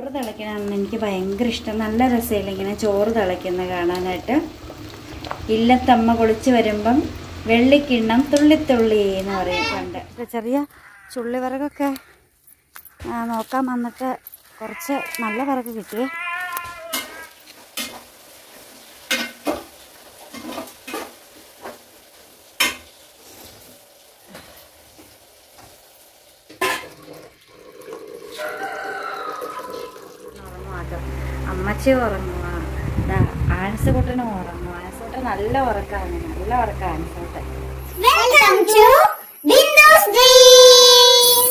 ചോറ് തിളയ്ക്കണമെന്ന് എനിക്ക് ഭയങ്കര ഇഷ്ടം നല്ല രസമില്ല ഇങ്ങനെ ചോറ് തിളയ്ക്കുന്ന കാണാനായിട്ട് ഇല്ലത്തമ്മ കുളിച്ച് വരുമ്പം വെള്ളിക്കിണ്ണം തുള്ളിത്തുള്ളി എന്ന് പറയുന്നുണ്ട് ചെറിയ ചുള്ളി വിറകൊക്കെ ആ, നോക്കാൻ വന്നിട്ട് കുറച്ച് നല്ല വിറക് കിട്ടിയേ ഉറങ്ങുവാട്ടോ അമ്മച്ചി ഉറങ്ങുക ആൻസുകുട്ടനും ഉറങ്ങും ആൻസുകുട്ടൻ നല്ല ഉറക്കാണ് നല്ല ഉറക്കം Ansukuttan Welcome to Windows Dreams.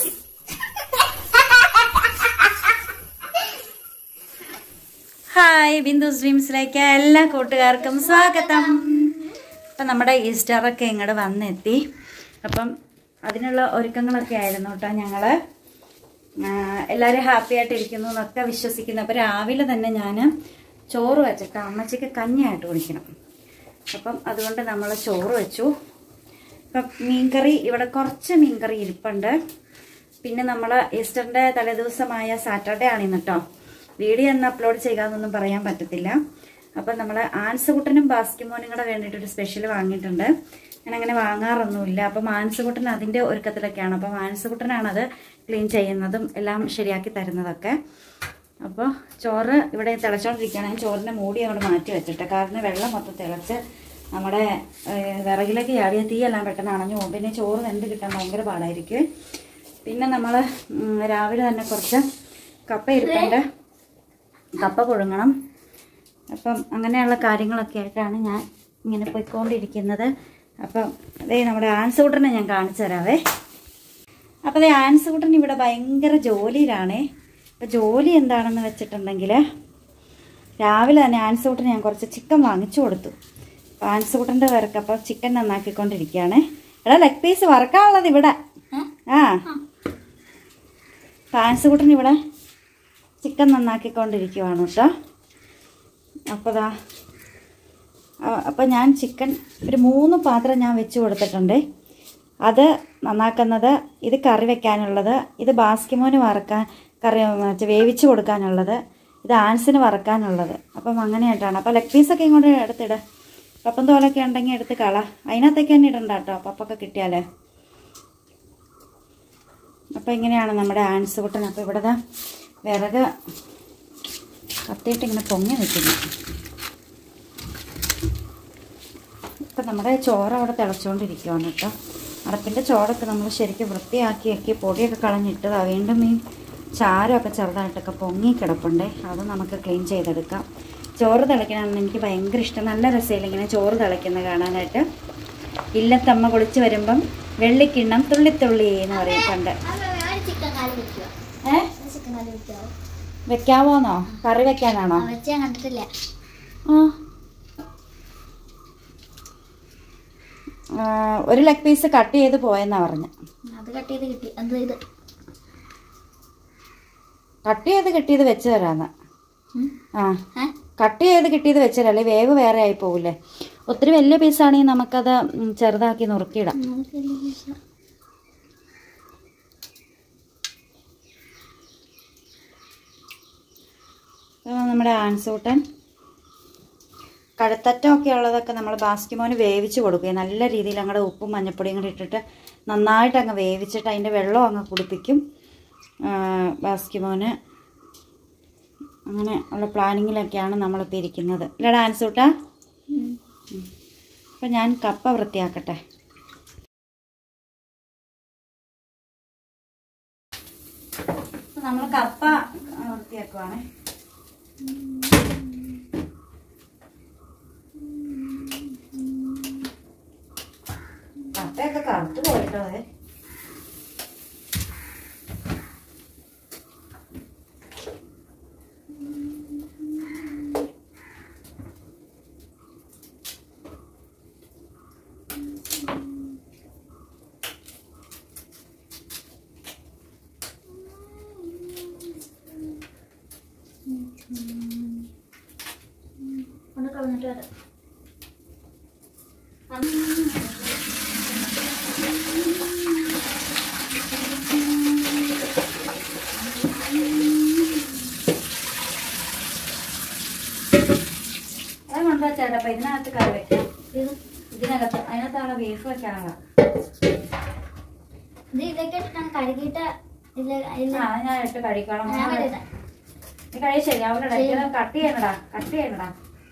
Hi Bindu ഡ്രീംസിലേക്ക് എല്ലാ കൂട്ടുകാർക്കും സ്വാഗതം അപ്പം നമ്മുടെ ഈസ്റ്ററൊക്കെ ഇങ്ങോട്ട് വന്നെത്തി അപ്പം അതിനുള്ള ഒരുക്കങ്ങളൊക്കെ ആയിരുന്നു കേട്ടോ ഞങ്ങൾ എല്ലാവരും ഹാപ്പി ആയിട്ടിരിക്കുന്നു എന്നൊക്കെ വിശ്വസിക്കുന്നു അപ്പോൾ രാവിലെ തന്നെ ഞാൻ ചോറ് വെച്ചിട്ട് അമ്മച്ചിക്ക് കഞ്ഞിയായിട്ട് കുടിക്കണം അപ്പം അതുകൊണ്ട് നമ്മൾ ചോറ് വെച്ചു ഇപ്പം മീൻകറി ഇവിടെ കുറച്ച് മീൻകറി ഇരിപ്പുണ്ട് പിന്നെ നമ്മൾ ഈസ്റ്ററിൻ്റെ തലേദിവസമായ സാറ്റർഡേ ആണ് ഇന്ന് കേട്ടോ വീഡിയോ ഒന്ന് അപ്ലോഡ് ചെയ്യാമെന്നൊന്നും പറയാൻ പറ്റത്തില്ല അപ്പം നമ്മൾ ആൻസുകുട്ടനും ബാസ്കിമോനും കൂടെ വേണ്ടിയിട്ട് ഒരു സ്പെഷ്യൽ വാങ്ങിയിട്ടുണ്ട് ഞാൻ അങ്ങനെ വാങ്ങാറൊന്നുമില്ല അപ്പം ആൻസുകുട്ടൻ അതിൻ്റെ ഒരുക്കത്തിലൊക്കെയാണ് അപ്പം ആൻസുകുട്ടനാണ് അത് ക്ലീൻ ചെയ്യുന്നതും എല്ലാം ശരിയാക്കി തരുന്നതൊക്കെ അപ്പോൾ ചോറ് ഇവിടെ തിളച്ചോണ്ടിരിക്കുകയാണ് ഞാൻ ചോറിൻ്റെ മൂടി അങ്ങോട്ട് മാറ്റി വെച്ചിട്ട് കാരണം വെള്ളം മൊത്തം തിളച്ച് നമ്മുടെ ഏഹ്, വിറകിലേക്ക് ചാടിയ തീയെല്ലാം പെട്ടെന്ന് അണഞ്ഞു പോകും പിന്നെ ചോറ് വെന്ത് കിട്ടാൻ ഭയങ്കര പാടായിരിക്കും പിന്നെ നമ്മൾ രാവിലെ തന്നെ കുറച്ച് കപ്പ ഇരിപ്പുണ്ട് കപ്പ പുഴുങ്ങണം അപ്പം അങ്ങനെയുള്ള കാര്യങ്ങളൊക്കെ ആയിട്ടാണ് ഞാൻ ഇങ്ങനെ പോയിക്കൊണ്ടിരിക്കുന്നത് അപ്പം അതേ നമ്മുടെ ആൻസൂട്ടനെ ഞാൻ കാണിച്ചു തരാവേ അപ്പോൾ അതേ ആൻസൂട്ടൻ ഇവിടെ ഭയങ്കര ജോലിയിലാണേ അപ്പോൾ ജോലി എന്താണെന്ന് വെച്ചിട്ടുണ്ടെങ്കിൽ രാവിലെ തന്നെ ആൻസൂട്ടന് ഞാൻ കുറച്ച് ചിക്കൻ വാങ്ങിച്ചു കൊടുത്തു അപ്പോൾ ആൻസൂട്ടൻ്റെ പേർക്ക് അപ്പോൾ ചിക്കൻ നന്നാക്കിക്കൊണ്ടിരിക്കുകയാണേ എടാ ലെഗ് പീസ് വറക്കാനുള്ളത് ഇവിടെ ആ അപ്പോൾ ആൻസൂട്ടൻ ഇവിടെ ചിക്കൻ നന്നാക്കിക്കൊണ്ടിരിക്കുവാണ് കേട്ടോ അപ്പോൾ ദാ അപ്പോൾ ഞാൻ ചിക്കൻ ഒരു മൂന്ന് പാത്രം ഞാൻ വെച്ച് കൊടുത്തിട്ടുണ്ട് അത് നന്നാക്കുന്നത് ഇത് കറി വെക്കാനുള്ളത് ഇത് ബാസ്കിമോന് വറക്കാൻ കറി മറ്റേ വേവിച്ച് കൊടുക്കാനുള്ളത് ഇത് ആൻസിന് വറക്കാനുള്ളത് അപ്പം അങ്ങനെയായിട്ടാണ് അപ്പോൾ ലെഗ് പീസൊക്കെ ഇങ്ങോട്ട് എടുത്തിട് പപ്പൻ തോലൊക്കെ ഉണ്ടെങ്കിൽ എടുത്ത് കള അതിനകത്തേക്ക് തന്നെ ഇടണ്ട കേട്ടോ പപ്പൊക്കെ കിട്ടിയാലേ അപ്പോൾ ഇങ്ങനെയാണ് നമ്മുടെ ആൻസ് കുട്ടൻ അപ്പോൾ ഇവിടെ ദാ വിറക് കത്തിയിട്ട് ഇങ്ങനെ പൊങ്ങി നിൽക്കുന്നു ഇപ്പം നമ്മുടെ ചോറ് അവിടെ തിളച്ചുകൊണ്ടിരിക്കുകയാണ് കേട്ടോ അടപ്പിൻ്റെ ചോറൊക്കെ നമ്മൾ ശരിക്കും വൃത്തിയാക്കി ആക്കി പൊടിയൊക്കെ കളഞ്ഞിട്ടതാ വീണ്ടും ഈ ചാരമൊക്കെ ചെറുതായിട്ടൊക്കെ പൊങ്ങി കിടപ്പുണ്ടേ അത് നമുക്ക് ക്ലീൻ ചെയ്തെടുക്കാം ചോറ് തിളയ്ക്കണമെന്ന് എനിക്ക് ഭയങ്കര ഇഷ്ടം നല്ല രസമില്ല ഇങ്ങനെ ചോറ് തിളയ്ക്കുന്ന കാണാനായിട്ട് ഇല്ലത്തമ്മ കുളിച്ച് വരുമ്പം വെള്ളിക്കിണ്ണം തുള്ളിത്തുള്ളി എന്ന് പറയുന്നുണ്ട് ചിക്കൻ കാലി വെക്കുക ഏ ചിക്കൻ കാലി വെക്കാവോ വെക്കാവോന്നോ കറി വെക്കാനാണോ വെച്ച് ഞാൻ കണ്ടിട്ടില്ല ആ. ആ, ഒരു ലെഗ് പീസ് കട്ട് ചെയ്ത് പോയെന്നാ പറഞ്ഞു അത് കട്ട് ചെയ്ത് കിട്ടി എന്ത് ഇത് കട്ട് ചെയ്ത് കിട്ടിയത് വെച്ച് തരാന്ന് ഉം. ആ ഏ? കട്ട് ചെയ്ത് കിട്ടിയത് വെച്ച് തരാം അല്ലേ വേവ് വേറെ ആയി പോവില്ലേ ഒത്തിരി വലിയ പീസാണെങ്കിൽ നമുക്കത് ഉം, ചെറുതാക്കി നുറുക്കിയിടാം നമുക്ക് വലിയ പൈസ. ഇപ്പൊ നമ്മുടെ ആൻസൂട്ടൻ കഴുത്തറ്റമൊക്കെ ഉള്ളതൊക്കെ നമ്മൾ ബാസ്കിമോന് വേവിച്ച് കൊടുക്കുക നല്ല രീതിയിൽ അങ്ങോട്ട് ഉപ്പും മഞ്ഞപ്പൊടിയും കൂടി ഇട്ടിട്ട് നന്നായിട്ട് അങ്ങ് വേവിച്ചിട്ട് അതിൻ്റെ വെള്ളം അങ്ങ് കുടിപ്പിക്കും ആ, ബാസ്കിമോന് അങ്ങനെ ഉള്ള പ്ലാനിങ്ങിലൊക്കെയാണ് നമ്മളിപ്പോൾ ഇരിക്കുന്നത് ഇല്ലടാ ആൻസൂട്ടാ ഉം. അപ്പം ഞാൻ കപ്പ വൃത്തിയാക്കട്ടെ നമ്മൾ കപ്പ ആ, വൃത്തിയാക്കുവാണേ കപ്പയൊക്കെ കറുത്ത് പോയിട്ടോ അതെ കൊണ്ട് കളഞ്ഞിട്ട് വരാം അപ്പൊ ഇതിനകത്ത് കറി വെക്കാം ഇത് ഇതിനകത്ത് അതിനകത്താണ് ബീഫ് വെക്കാനുള്ള ഇത് ഇതൊക്കെ ഇട്ടിട്ടാണ് കഴുകിയിട്ട് ഇല്ല ഇല്ല ആ അത് ഞാൻ ഇട്ട് കഴിക്കണം ഞാൻ കഴുകാം. നീ കഴി ശരിയാവൂലടാ ഇത് കട്ട് ചെയ്യണടാ കട്ട് ചെയ്യണടാ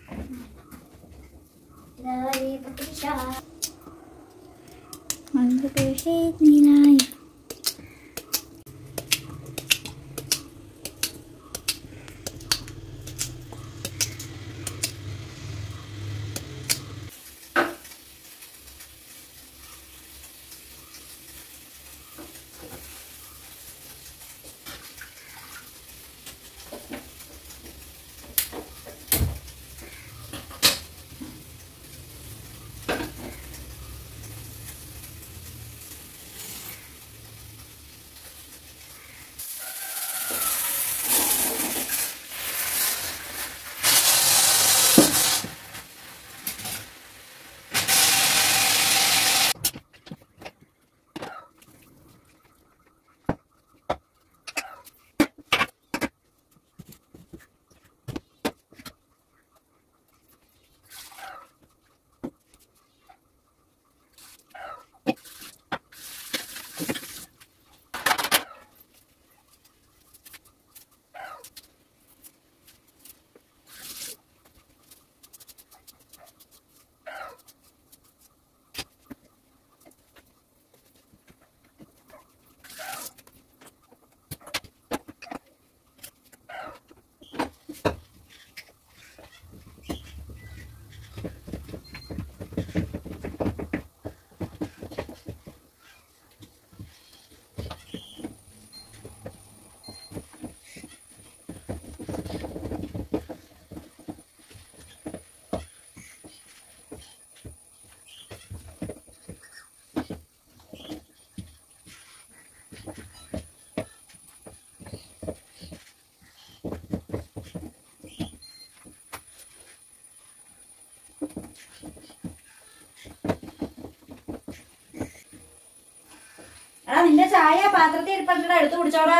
എടാ നിന്റെ ചായ പാത്രത്തിൽ ഇരിപ്പണ്ടാ എടുത്തു കുടിച്ചോടാ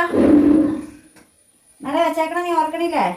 നല്ല വെച്ചേക്കണ നീ ഓർക്കണില്ലേ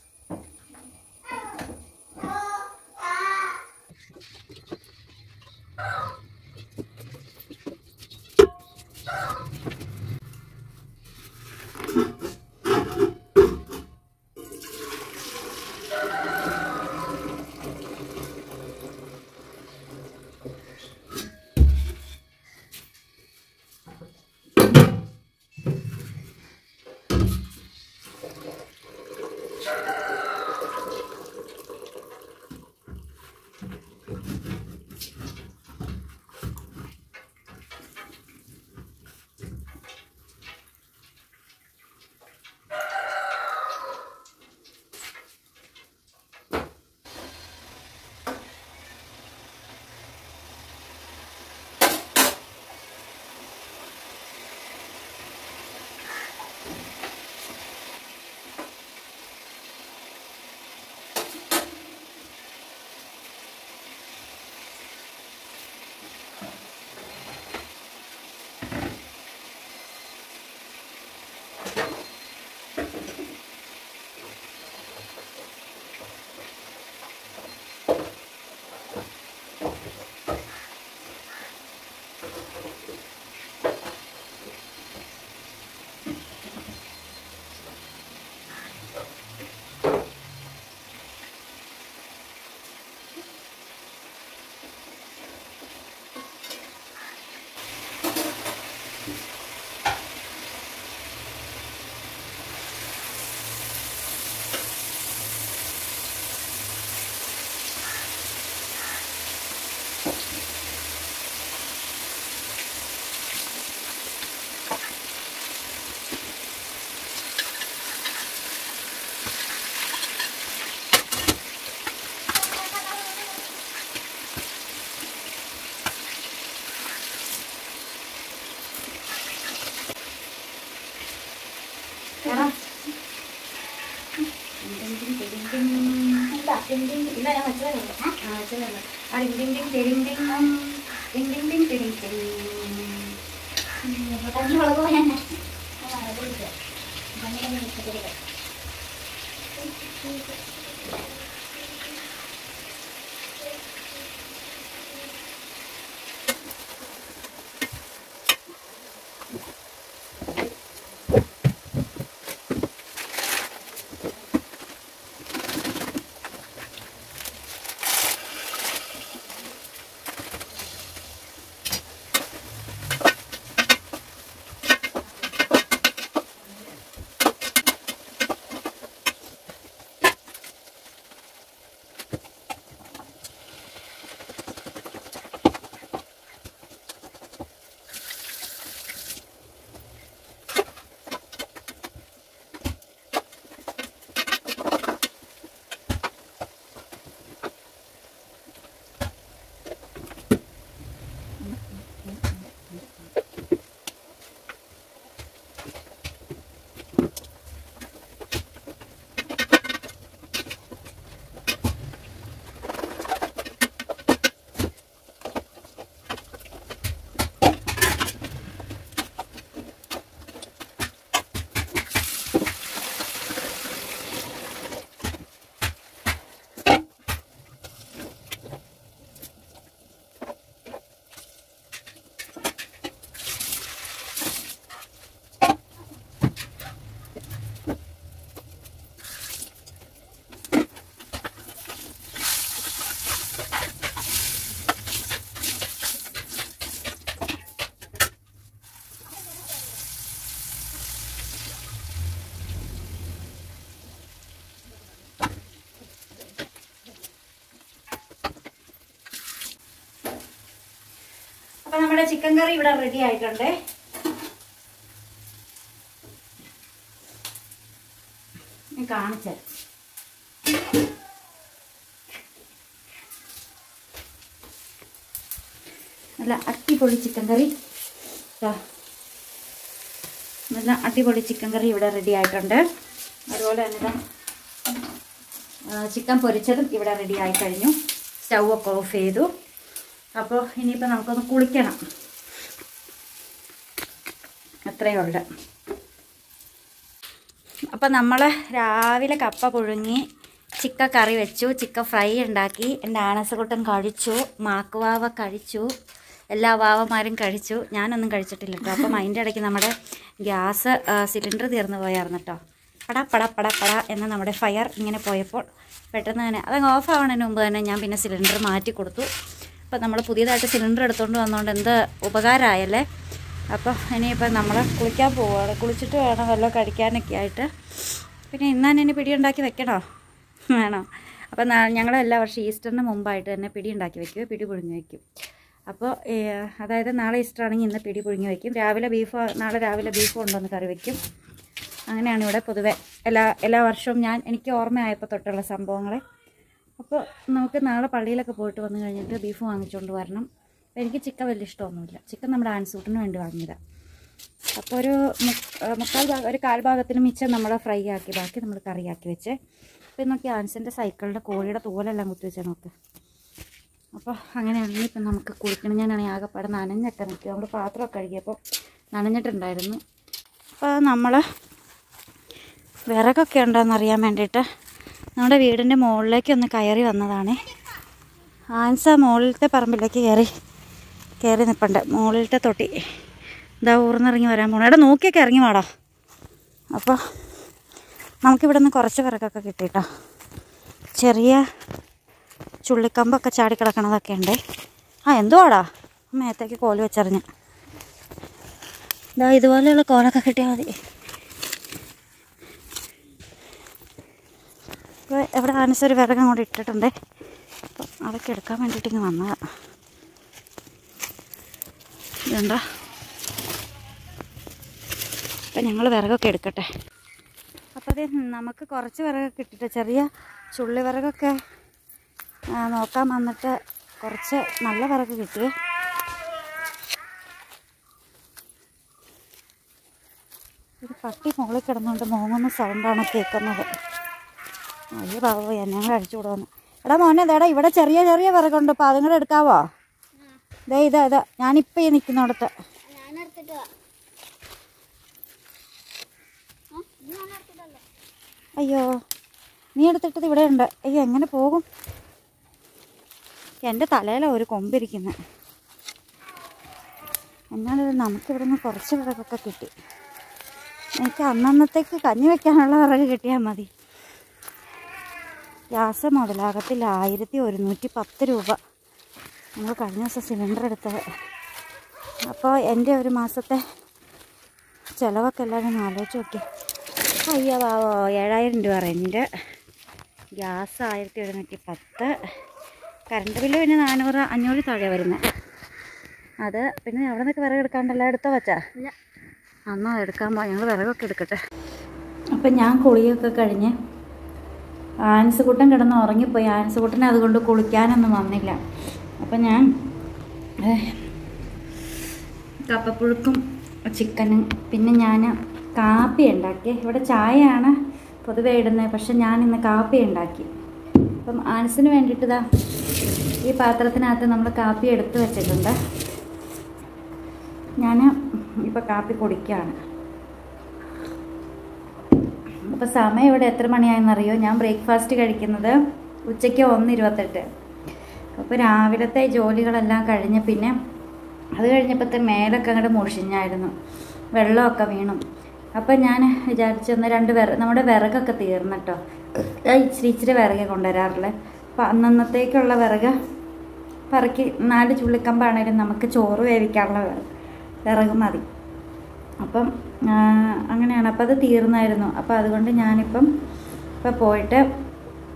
എടാ ഇല്ല ഞാൻ വെച്ചതല്ലേ ആ വെച്ചതല്ലേ ആ ding ding ding ding ding ഉം. Ding ding ding ding ding മുളക് പോയാൽ ഭയങ്കര ഇഷ്ടപ്പെടുക നമ്മുടെ ചിക്കൻ കറി ഇവിടെ റെഡി ആയിട്ടുണ്ട് ഞാൻ കാണിച്ചത് നല്ല അടിപൊളി ചിക്കൻ കറി ദാ. നല്ല അടിപൊളി ചിക്കൻ കറി ഇവിടെ റെഡി ആയിട്ടുണ്ട് അതുപോലെ തന്നെ ദാ, ആ, ചിക്കൻ പൊരിച്ചതും ഇവിടെ റെഡി ആയി കഴിഞ്ഞു സ്റ്റൗ ഒക്കെ ഓഫ് ചെയ്തു അപ്പോൾ ഇനിയിപ്പോൾ നമുക്കൊന്ന് കുളിക്കണം അത്രയേ ഉള്ളു അപ്പം നമ്മൾ രാവിലെ കപ്പ പുഴുങ്ങി ചിക്കൻ കറി വെച്ചു ചിക്കൻ ഫ്രൈ ഉണ്ടാക്കി എൻ്റെ ആനസകുട്ടൻ കഴിച്ചു മാക്കുവാവ കഴിച്ചു എല്ലാ വാവമാരും കഴിച്ചു ഞാനൊന്നും കഴിച്ചിട്ടില്ല കേട്ടോ അപ്പം അതിൻ്റെ ഇടയ്ക്ക് നമ്മുടെ ഗ്യാസ് സിലിണ്ടർ തീർന്നു പോയായിരുന്നു കേട്ടോ പട പട പട പട എന്ന നമ്മുടെ ഫയർ ഇങ്ങനെ പോയപ്പോൾ പെട്ടെന്ന് തന്നെ അതങ്ങ് ഓഫ് ആവണതിന് മുമ്പ് തന്നെ ഞാൻ പിന്നെ സിലിണ്ടർ മാറ്റി കൊടുത്തു അപ്പോൾ നമ്മൾ പുതിയതായിട്ട് സിലിണ്ടർ എടുത്തുകൊണ്ട് വന്നുകൊണ്ട് എന്ത് ഉപകാരമായല്ലേ അപ്പോൾ ഇനിയിപ്പോൾ നമ്മൾ കുളിക്കാൻ പോവുകയാണ് കുളിച്ചിട്ട് വേണം വല്ലതും കഴിക്കാനൊക്കെ ആയിട്ട് പിന്നെ ഇന്നാൻ ഇനി പിടി ഉണ്ടാക്കി വെക്കണോ വേണോ അപ്പോൾ ഞങ്ങൾ എല്ലാ വർഷം ഈസ്റ്ററിന് മുമ്പായിട്ട് തന്നെ പിടി ഉണ്ടാക്കി വെക്കും പിടി പുഴുങ്ങി വയ്ക്കും അപ്പോൾ ഏഹ്, അതായത് നാളെ ഈസ്റ്റർ ആണെങ്കിൽ ഇന്ന് പിടി പുഴുങ്ങി വയ്ക്കും രാവിലെ ബീഫ് നാളെ രാവിലെ ബീഫ് കൊണ്ടുവന്ന് കറി വയ്ക്കും അങ്ങനെയാണ് ഇവിടെ പൊതുവെ എല്ലാ എല്ലാ വർഷവും ഞാൻ എനിക്ക് ഓർമ്മയായപ്പോൾ തൊട്ടുള്ള സംഭവങ്ങൾ അപ്പോൾ നമുക്ക് നാളെ പള്ളിയിലൊക്കെ പോയിട്ട് വന്നു കഴിഞ്ഞിട്ട് ബീഫ് വാങ്ങിച്ചുകൊണ്ട് വരണം അപ്പോൾ എനിക്ക് ചിക്കൻ വലിയ ഇഷ്ടമൊന്നുമില്ല ചിക്കൻ നമ്മുടെ ആൻസൂട്ടിന് വേണ്ടി വാങ്ങിയതാണ് അപ്പോൾ ഒരു മു- ഏഹ് മുക്കാൽ ഭാഗം ഒരു കാൽ ഭാഗത്തിന് മിച്ചം നമ്മൾ ഫ്രൈ ആക്കി ബാക്കി നമ്മൾ കറിയാക്കി വെച്ച് അപ്പോൾ നോക്കി ആൻസിൻ്റെ സൈക്കിളിൻ്റെ കോഴിയുടെ തോലെല്ലാം കുത്തി വെച്ചാൽ നോക്ക് അപ്പോൾ അങ്ങനെയാണെങ്കിൽ ഇപ്പം നമുക്ക് കുളിക്കണം ഞാനാണെങ്കിൽ ആകെപ്പാടെ നനഞ്ഞൊക്കെ നിൽക്കുക നമ്മൾ പാത്രമൊക്കെ കഴുകിയപ്പോൾ നനഞ്ഞിട്ടുണ്ടായിരുന്നു അപ്പോൾ നമ്മൾ വിറകൊക്കെ ഉണ്ടോയെന്ന് അറിയാൻ വേണ്ടിയിട്ട് നമ്മുടെ വീടിൻ്റെ മുകളിലേക്ക് ഒന്ന് കയറി വന്നതാണ് ആൻസ മുകളിലത്തെ പറമ്പിലേക്ക് കയറി കയറി നിൽപ്പുണ്ട് മുകളിലത്തെ തൊട്ടി ഇതാ ഊർന്നിറങ്ങി വരാൻ പോകണം എടാ നോക്കിയൊക്കെ ഇറങ്ങി വാടാ അപ്പോൾ നമുക്കിവിടെ നിന്ന് കുറച്ച് വിറകൊക്കെ കിട്ടിയിട്ടോ ചെറിയ ചുള്ളിക്കമ്പൊക്കെ ചാടി കിടക്കണതൊക്കെ ഉണ്ട് ആ എന്തുവാടാ മേത്തേക്ക് കോല് വെച്ചറിഞ്ഞ് ഇതാ ഇതുപോലെയുള്ള കോലൊക്കെ കിട്ടിയാൽ മതി ഇപ്പോൾ എവിടെ ആനസൊരു വിറക് അങ്ങോട്ട് ഇട്ടിട്ടുണ്ട് അപ്പം അതൊക്കെ എടുക്കാൻ വേണ്ടിയിട്ട് ഇങ്ങ് വന്നതാണ് ഇതുണ്ടോ അപ്പം ഞങ്ങൾ വിറകൊക്കെ എടുക്കട്ടെ അപ്പോൾ അത് നമുക്ക് കുറച്ച് വിറകൊക്കെ ഇട്ടിട്ട് ചെറിയ ചുള്ളി വിറകൊക്കെ ആ, നോക്കാൻ വന്നിട്ട് കുറച്ച് നല്ല വിറക് കിട്ടി ഒരു പട്ടി മുകളിൽ കിടന്നുകൊണ്ട് മോങ്ങുന്ന സൗണ്ടാണ് കേൾക്കുന്നത് അയ്യോ ബാബു എന്നെ കൂടെ അടിച്ചു വിടുവന്ന് എടാ മോനെ ദേടാ ഇവിടെ ചെറിയ ചെറിയ വിറകുണ്ട് അപ്പോൾ അതും കൂടെ എടുക്കാവോ ദേ ഇതാ ഇതാ ഞാനിപ്പോൾ ഈ നിൽക്കുന്നിടത്ത് ഞാൻ എടുത്തിട്ട് വാ. ആ, ഇത് ഞാൻ എടുത്തിട്ടല്ലേ അയ്യോ നീ എടുത്തിട്ടത് ഇവിടെ ഉണ്ട് അയ്യോ എങ്ങനെ പോകും എൻ്റെ തലയിലാണ് ഒരു കൊമ്പിരിക്കുന്നത് എന്നാലും നമുക്കിവിടെ നിന്ന് കുറച്ച് വിറകൊക്കെ കിട്ടി എനിക്ക് അന്നന്നത്തേക്ക് കഞ്ഞി വെക്കാനുള്ള വിറക് കിട്ടിയാൽ മതി ഗ്യാസ് മുതലാകത്തിൽ ആയിരത്തി ഒരുന്നൂറ്റി പത്ത് രൂപ നമ്മൾ കഴിഞ്ഞ ദിവസം സിലിണ്ടർ എടുത്തത് അപ്പോൾ എൻ്റെ ഒരു മാസത്തെ ചിലവൊക്കെ എല്ലാവരും ഒന്ന് ആലോചിച്ച് നോക്കി അയ്യോ പാവോ ഏഴായിരം രൂപ റെൻറ്റ് ഗ്യാസ് ആയിരത്തി എഴുന്നൂറ്റി പത്ത് കറണ്ട് ബില്ല് പിന്നെ നാനൂറ് അഞ്ഞൂറ് താഴെ വരുന്നത് അത് പിന്നെ അവിടെ നിന്നൊക്കെ വിറക് എടുക്കാണ്ടല്ലോ എടുത്തോ വച്ചാ ഇല്ല അന്നാ എടുക്കാൻ പോ ഞങ്ങൾ വിറകൊക്കെ എടുക്കട്ടെ അപ്പം ഞാൻ കുളിയൊക്കെ കഴിഞ്ഞ് ആൻസുകുട്ടൻ കിടന്ന് ഉറങ്ങിപ്പോയി ആൻസുകുട്ടനെ അതുകൊണ്ട് കുളിക്കാനൊന്നും വന്നില്ല അപ്പം ഞാൻ ഏഹ്, കപ്പപ്പുഴുക്കും ചിക്കനും പിന്നെ ഞാൻ കാപ്പി ഉണ്ടാക്കി ഇവിടെ ചായയാണ് പൊതുവെ ഇടുന്നത് പക്ഷെ ഞാൻ ഇന്ന് കാപ്പി ഉണ്ടാക്കി അപ്പം ആൻസിന് വേണ്ടിയിട്ട് ഇതാ ഈ പാത്രത്തിനകത്ത് നമ്മൾ കാപ്പി എടുത്ത് വെച്ചിട്ടുണ്ട് ഞാൻ ഇപ്പോൾ കാപ്പി കുടിക്കുകയാണ് അപ്പോൾ സമയം ഇവിടെ എത്ര മണിയായെന്നറിയോ ഞാൻ ബ്രേക്ക്ഫാസ്റ്റ് കഴിക്കുന്നത് ഉച്ചയ്ക്ക് ഒന്ന് ഇരുപത്തെട്ട് അപ്പോൾ രാവിലത്തെ ജോലികളെല്ലാം കഴിഞ്ഞ് പിന്നെ അത് കഴിഞ്ഞപ്പോഴത്തെ മേലൊക്കെ അങ്ങോട്ട് മുഷിഞ്ഞായിരുന്നു വെള്ളമൊക്കെ വീണു അപ്പം ഞാൻ വിചാരിച്ചൊന്ന് രണ്ട് വിറ നമ്മുടെ വിറകൊക്കെ തീർന്നിട്ടോ ഞാൻ ഇച്ചിരി ഇച്ചിരി വിറകെ കൊണ്ടുവരാറില്ല അപ്പം അന്നന്നത്തേക്കുള്ള വിറക് പറക്കി നാല് ചുള്ളിക്കമ്പാണേലും നമുക്ക് ചോറ് വേവിക്കാനുള്ള വിറ- വിറക് മതി അപ്പം ആ, അങ്ങനെയാണ് അപ്പം അത് തീർന്നായിരുന്നു അപ്പം അതുകൊണ്ട് ഞാനിപ്പം ഇപ്പം പോയിട്ട്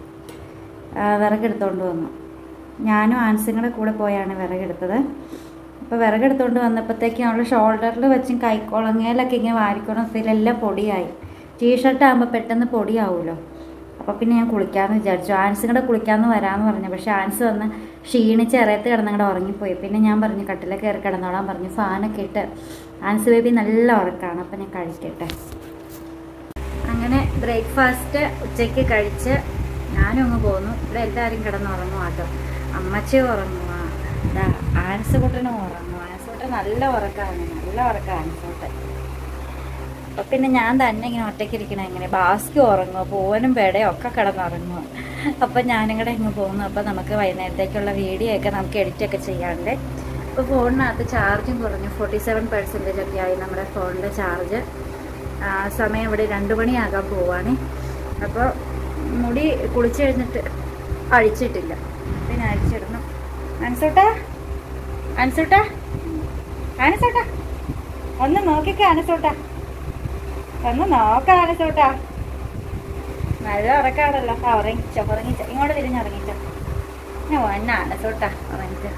ആ, വിറകെടുത്തോണ്ട് വന്നു ഞാനും ആൻസിങ്ങളുടെ കൂടെ പോയാണ് വിറകെടുത്തത് അപ്പോൾ വിറകെടുത്തുകൊണ്ട് വന്നപ്പോഴത്തേക്കും അവൾ ഷോൾഡറിൽ വെച്ചും കൈക്കുളങ്ങയിലൊക്കെ ഇങ്ങനെ വാരിക്കോണത്തിലെല്ലാം പൊടിയായി ടീഷർട്ട് ആകുമ്പോൾ പെട്ടെന്ന് പൊടിയാവുമല്ലോ അപ്പോൾ പിന്നെ ഞാൻ കുളിക്കാമെന്ന് വിചാരിച്ചു ആൻസും കൂടെ കുളിക്കാമെന്ന് വരാമെന്ന് പറഞ്ഞു പക്ഷേ ആൻസ് വന്ന് ക്ഷീണിച്ച് ഇറയത്ത് കിടന്നങ്ങടെ ഉറങ്ങിപ്പോയി പിന്നെ ഞാൻ പറഞ്ഞു കട്ടിലെ കയറി കിടന്നോളാൻ പറഞ്ഞു ഫാനൊക്കെ ഇട്ട് ആൻസ് ബേബി നല്ല ഉറക്കമാണ് അപ്പം ഞാൻ കഴിക്കട്ടെ അങ്ങനെ ബ്രേക്ക്ഫാസ്റ്റ് ഉച്ചയ്ക്ക് കഴിച്ച് ഞാനും അങ്ങ് പോന്നു ഇവിടെ എല്ലാവരും കിടന്നുറങ്ങും കേട്ടോ അമ്മച്ചി ഉറങ്ങുക ഇതാ ആൻസുകുട്ടനും ഉറങ്ങും ആൻസുകുട്ടൻ നല്ല ഉറക്കമാണ് നല്ല ഉറക്കമാണ് ആൻസുകുട്ടൻ അപ്പൊ പിന്നെ ഞാൻ തന്നെ ഇങ്ങനെ ഒറ്റയ്ക്ക് ഇരിക്കണ എങ്ങനെ ബാസ്കി ഉറങ്ങുക പൂവനും പേടയും ഒക്കെ കിടന്നുറങ്ങുക അപ്പം ഞാനും കൂടെ ഇങ്ങ് പോകുന്നു അപ്പം നമുക്ക് വൈകുന്നേരത്തേക്കുള്ള വീഡിയോ ഒക്കെ നമുക്ക് എഡിറ്റ് ഒക്കെ ചെയ്യാണ്ട് ഇപ്പോൾ ഫോണിനകത്ത് ചാർജും കുറഞ്ഞു ഫോർട്ടി സെവൻ പെർസെൻറ്റേജ് ഒക്കെ ആയി നമ്മുടെ ഫോണിൻ്റെ ചാർജ് സമയം ഇവിടെ രണ്ട് മണിയാകാൻ പോവാണ് അപ്പോൾ മുടി കുളിച്ച് കഴിഞ്ഞിട്ട് അഴിച്ചിട്ടില്ല പിന്നെ അഴിച്ചിടണം അനസോട്ടാ അനസോട്ടാ അനസോട്ടാ ഒന്ന് നോക്കിക്കോ അനസോട്ടാ ഒന്ന് നോക്കാം അനസോട്ടാ നല്ല ഉറക്കാണല്ലോ ആ ഉറങ്ങിച്ചോ ഉറങ്ങിച്ചോ ഇങ്ങോട്ട് തിരിഞ്ഞുറങ്ങിച്ചോ ഞാൻ വന്ന അനസോട്ടാ ഉറങ്ങിച്ചോ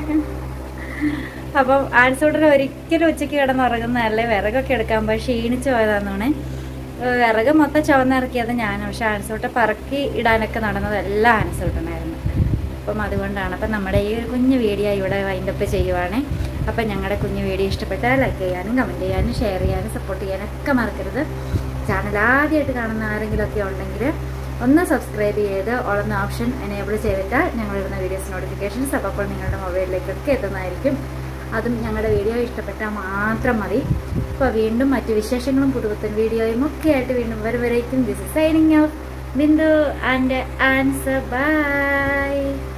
അപ്പം ആൻസൂട്ടർ ഒരിക്കലും ഉച്ചയ്ക്ക് കിടന്നുറങ്ങുന്നതല്ലേ വിറകൊക്കെ എടുക്കാൻ പോയി ക്ഷീണിച്ച് പോയതാന്നാണ് വിറക് മൊത്തം ചുവന്നിറക്കിയത് ഞാൻ പക്ഷെ ആൻസൂട്ട് പറക്കി ഇടാനൊക്കെ നടന്നത് എല്ലാം ആൻസൂട്ടനായിരുന്നു അപ്പം അതുകൊണ്ടാണ് അപ്പം നമ്മുടെ ഈ ഒരു കുഞ്ഞു വീഡിയോ ഇവിടെ വൈൻഡപ്പ് ചെയ്യുവാണ് അപ്പം ഞങ്ങളുടെ കുഞ്ഞു വീഡിയോ ഇഷ്ടപ്പെട്ടാൽ ലൈക്ക് ചെയ്യാനും കമൻറ്റ് ചെയ്യാനും ഷെയർ ചെയ്യാനും സപ്പോർട്ട് ചെയ്യാനൊക്കെ മറക്കരുത് ചാനൽ ആദ്യമായിട്ട് കാണുന്ന ആരെങ്കിലുമൊക്കെ ഉണ്ടെങ്കിൽ ഒന്ന് സബ്സ്ക്രൈബ് ചെയ്ത് ഓളുന്ന ഓപ്ഷൻ എനേബിൾ ചെയ്തിട്ട് ഞങ്ങളിടുന്ന വീഡിയോസ് നോട്ടിഫിക്കേഷൻസ് അപ്പോൾ അപ്പോൾ നിങ്ങളുടെ മൊബൈലിലേക്കൊക്കെ എത്തുന്നതായിരിക്കും അതും ഞങ്ങളുടെ വീഡിയോ ഇഷ്ടപ്പെട്ടാൽ മാത്രം മതി അപ്പോൾ വീണ്ടും മറ്റു വിശേഷങ്ങളും പുതുപുത്തൻ വീഡിയോയും ഒക്കെ ആയിട്ട് വീണ്ടും വരെ this is signing off Bindu and Ansar by